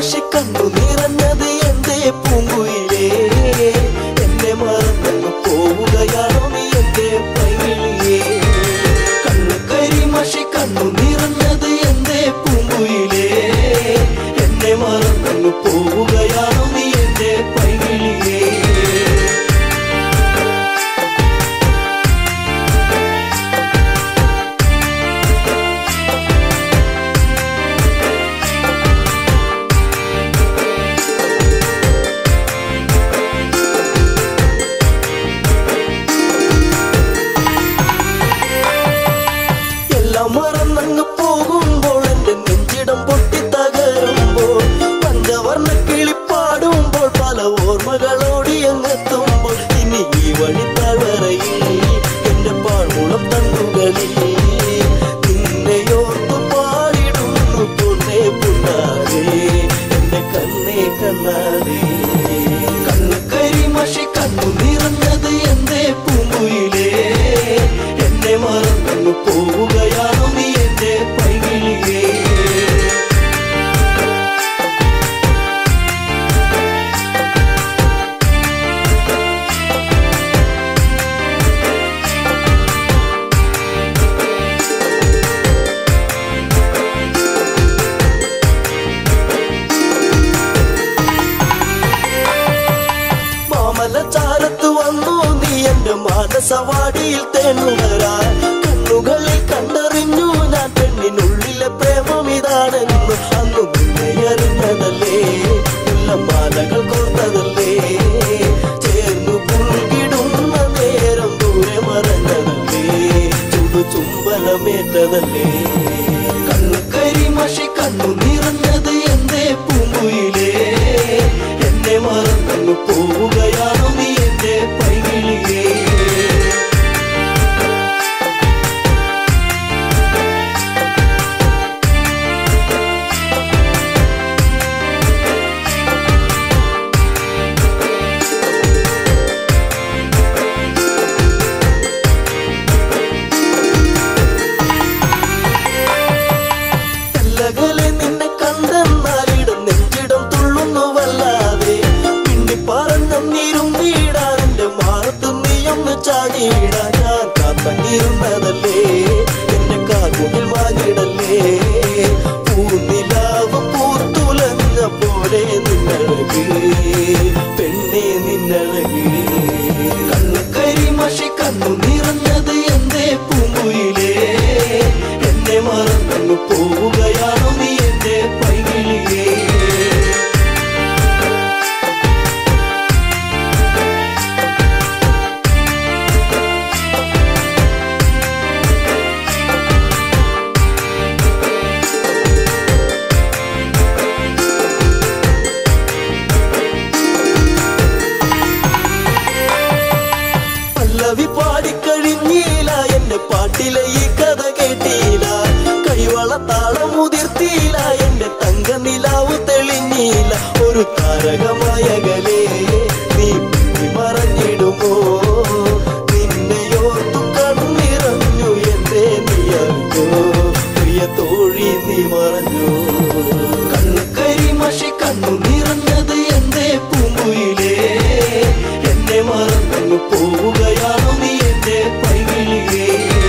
മഷി കണ്ണു നിറഞ്ഞത് എന്റെ പൂങ്കുയിലേ എന്നെ മറന്നു പോവുകയാണോ നീ എന്റെ പൈകിളിയേ കണ്ണു കരിമഷി കണ്ണു നിറഞ്ഞത് എന്റെ പൂങ്കുയിലേ എന്നെ മറന്നു പോവുകയാണോ നീ എന്റെ പൈകിളിയേ എല്ലാം മറന്നങ്ങ് പോകുമ്പോൾ എന്റെ നെഞ്ചിടം പൊട്ടി തകരുമ്പോൾ പഞ്ചവർണ്ണ കിളിപ്പാടുമ്പോൾ പല ഓർമ്മകളോടി അങ്ങെത്തുമ്പോൾ ഇനി ഈ വഴി തളറയിൽ എന്റെ പാഴ്മുളം തണ്ടുകളിൽ നിന്നെയോർത്തു പാടിടുന്നു പൊന്നേ പുണ്ണാരേ എന്റെ കണ്ണേ കണ്ണാരേ കണ്ണു കരിമഷി കണ്ണു നിറഞ്ഞത് എന്റെ പൂങ്കുയിലേ എന്നെ മറന്നു പോവുകയാണോ നീ എന്റെ പൈകിളിയേ മാമല ചാരത്ത് വന്നു നീ എന്റെ മാനസവാടിയിൽ തേനുണരാൻ കണ്ണുകളിൽ കണ്ടറിഞ്ഞു ഞാൻ പെണ്ണിനുള്ളിലെ പ്രേമം ഇതാണെന്ന് അന്ന് നിന്നെ അറിഞ്ഞതല്ലേ മാലകൾ കോർത്തതല്ലേ ചേർന്നു പുൽകിടുന്ന നേരം ദൂരെ മറഞ്ഞതല്ലേ ചുടു ചുംബനമേറ്റതല്ലേ കണ്ണു കരിമഷി കണ്ണു നിറഞ്ഞത് എന്റെ പൂങ്കുയിലേ എന്നെ മറന്നു പോവുകയാണോ നീ എന്റെ പൈകിളിയേ കല്ലകലെ നിന്നെ കണ്ടെന്നാലിടം നെഞ്ചിടം തുള്ളുന്നു വല്ലാതെ പിണ്ടി പറഞ്ഞിരും വീടാൻ എന്റെ മാറത്ത് നീയൊന്ന് ചാടിയിടാൻ ഞാൻ കാത്തങ്ങിരുന്നതല്ലേ എന്റെ കാർമുകിൽ വാങ്ങിടല്ലേ പൂനിലാവ് പൂത്തുലഞ്ഞ പോലെ നിന്നഴക് പെണ്ണെ നിന്നഴക് കണ്ണു കരിമഷി കണ്ണു നിറഞ്ഞത് എന്റെ പൂങ്കുയിലേ എന്നെ മറന്നു പോവുകയാണോ നീ എന്റെ പൈകിളിയേ പല്ലവി പാടിക്കഴിഞ്ഞീല എന്റെ പാട്ടിലെ ഈ കഥ കേട്ടീല കൈവള താളം മുതിർത്തീല എന്റെ തങ്ക നിലാവ് തെളിഞ്ഞീല ഒരു താരകമായകലേ നീ പിന്നി മറഞ്ഞിടുമോ നിന്നെയോർത്തു കണ്ണിറഞ്ഞു എന്റെ നീ അറിഞ്ഞോ പ്രിയ തോഴി നീ മറഞ്ഞു കണ്ണു കരിമഷി കണ്ണു നിറഞ്ഞത് എന്റെ പൂങ്കുയിലേ എന്നെ മറന്നു പോവുകയാണോ നീ എന്റെ പൈകിളിയേ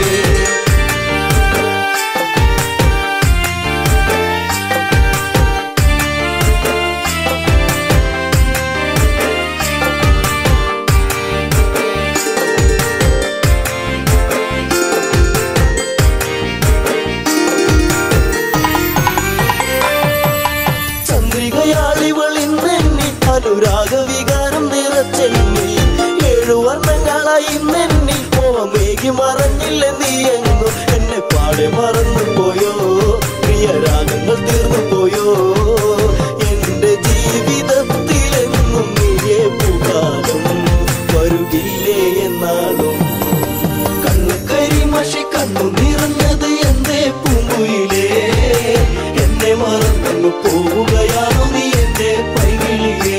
ചന്ദ്രികയാളിവളിന്നെന്നി അനുരാഗ വികാരം നിറച്ചെന്നി ഏഴു വർണ്ണങ്ങളായി ഇന്നെന്നി മോഹമേകി മറഞ്ഞില്ല നീ എങ്ങു എന്നെ പാടെ മറന്നു പോയോ പ്രിയ രാഗങ്ങൾ തീർന്നു പോയോ എന്റെ ജീവിതത്തിലെങ്ങും നീയേ പുകാലും വരുകില്ലേ എന്നാളും കണ്ണു കരിമഷി കണ്ണു നിറഞ്ഞത് എന്റെ പൂങ്കുയിലേ എന്നെ മറന്നു പോവുകയാണോ നീ എന്റെ പൈകിളിയേ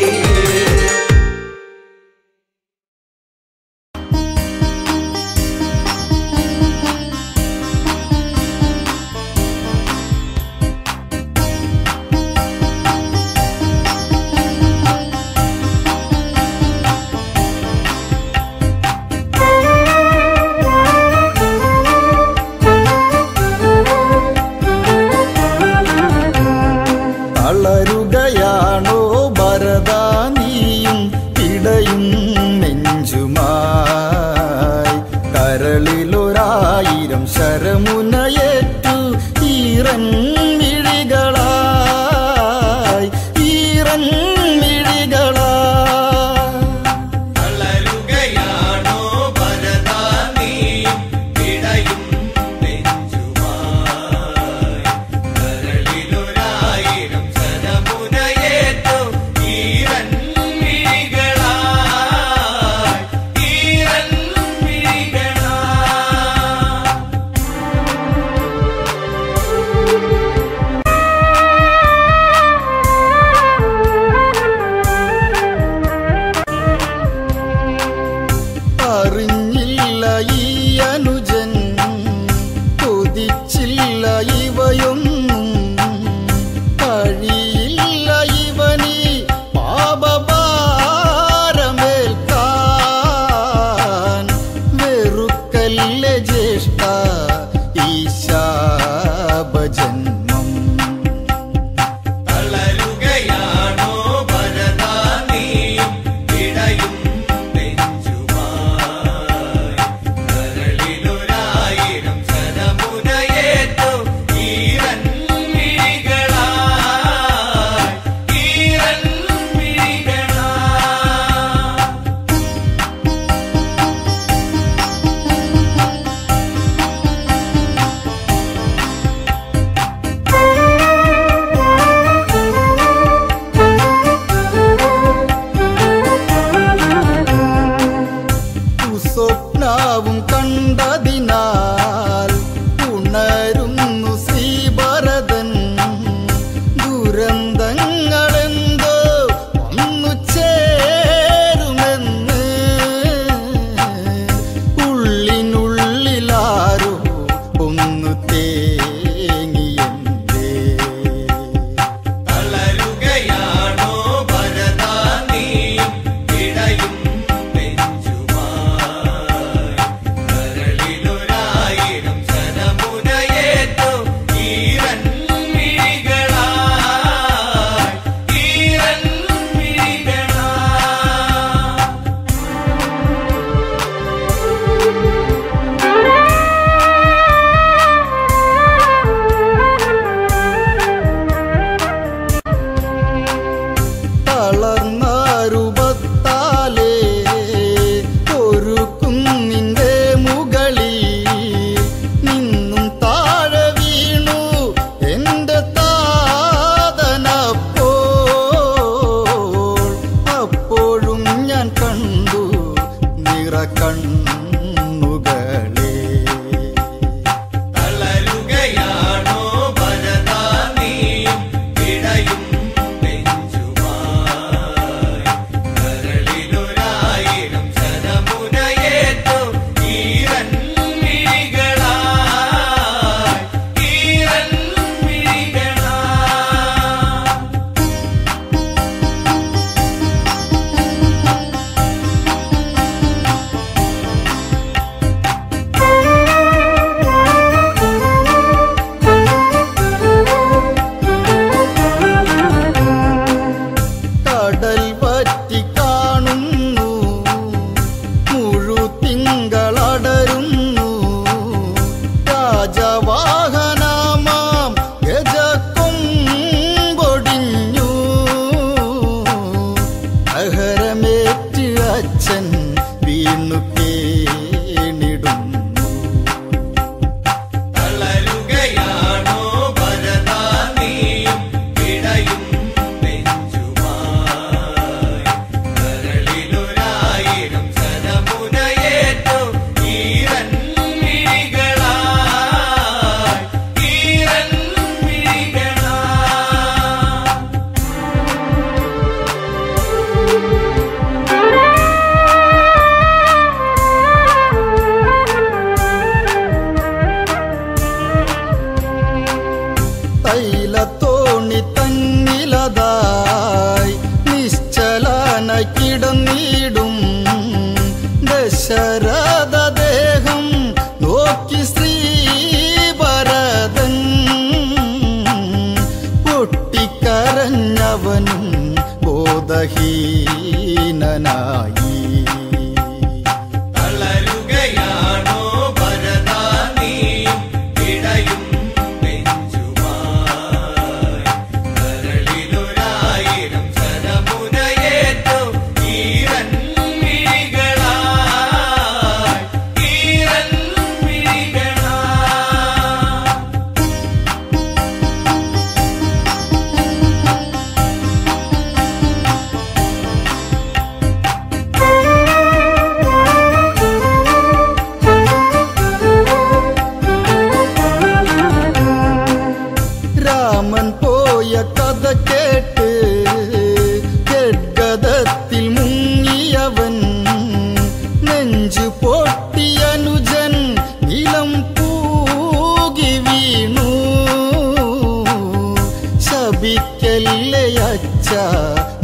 ും തളരുകയാണോ ഭരതാ നീയും പിടയും നെഞ്ചുമായി കരളിലൊരായിരം ശരമുനയേറ്റു ഈറൻ മിഴികളായി ഈറൻ മിഴികളായി തളരുകയാണോ ഭരതാ നീയും പിടയും നെഞ്ചുമായി കരളിലൊരായിരം ശരമുനയേറ്റു ഈരൻ മിഴികളായി ഈരൻ മിഴികളായി അറിഞ്ഞില്ല ഈ അനുജൻ കൊതിച്ചില്ല ഇവയൊന്നും കഴിയില്ല ഇവനീ പാപഭാരമേൽക്കാൻ വെറുക്കല്ല ജ്യേഷ്ഠ ഈ ശാപജന്മം തളരുകയാണോ ഭരതാ നീയും പിടയും നെഞ്ചുമായി കരളിലൊരായിരം ശരമുനയേറ്റു ഈരൻ മിഴികളായി ഈരൻ മിഴികളായി സ്വപ്നാവും കണ്ടതിനാൽ ഉണരുന്നു ശ്രീഭരതൻ ദുരന്തങ്ങളെന്തോ വന്നു ചേരുമെന്ന് ഉള്ളിനുള്ളിലാരോ ഒന്നു തേങ്ങിയെന്തേ തളരുകയാണോ ഭരതാ നീയും പിടയും നെഞ്ചുമായി കരളിലൊരായിരം ശരമുനയേറ്റു ഈരൻ മിഴികളായി കരഞ്ഞവനും ബോധഹീനനായി തളരുകയാണോ ഭരതാ നീയും ഇടയും നെഞ്ചുമായി കരളിലൊരായിരം ശരമുനയേറ്റു ഈരൻ മിഴികളായി ഈരൻ മിഴികളായി രാമൻ പോയ കഥ കേട്ട് ഗദ്ഗതത്തിൽ മുങ്ങിയവൻ നെഞ്ചു പൊട്ടിയനുജൻ നിലം പൂകി വീണു ശപിക്കല്ലേ അച്ഛ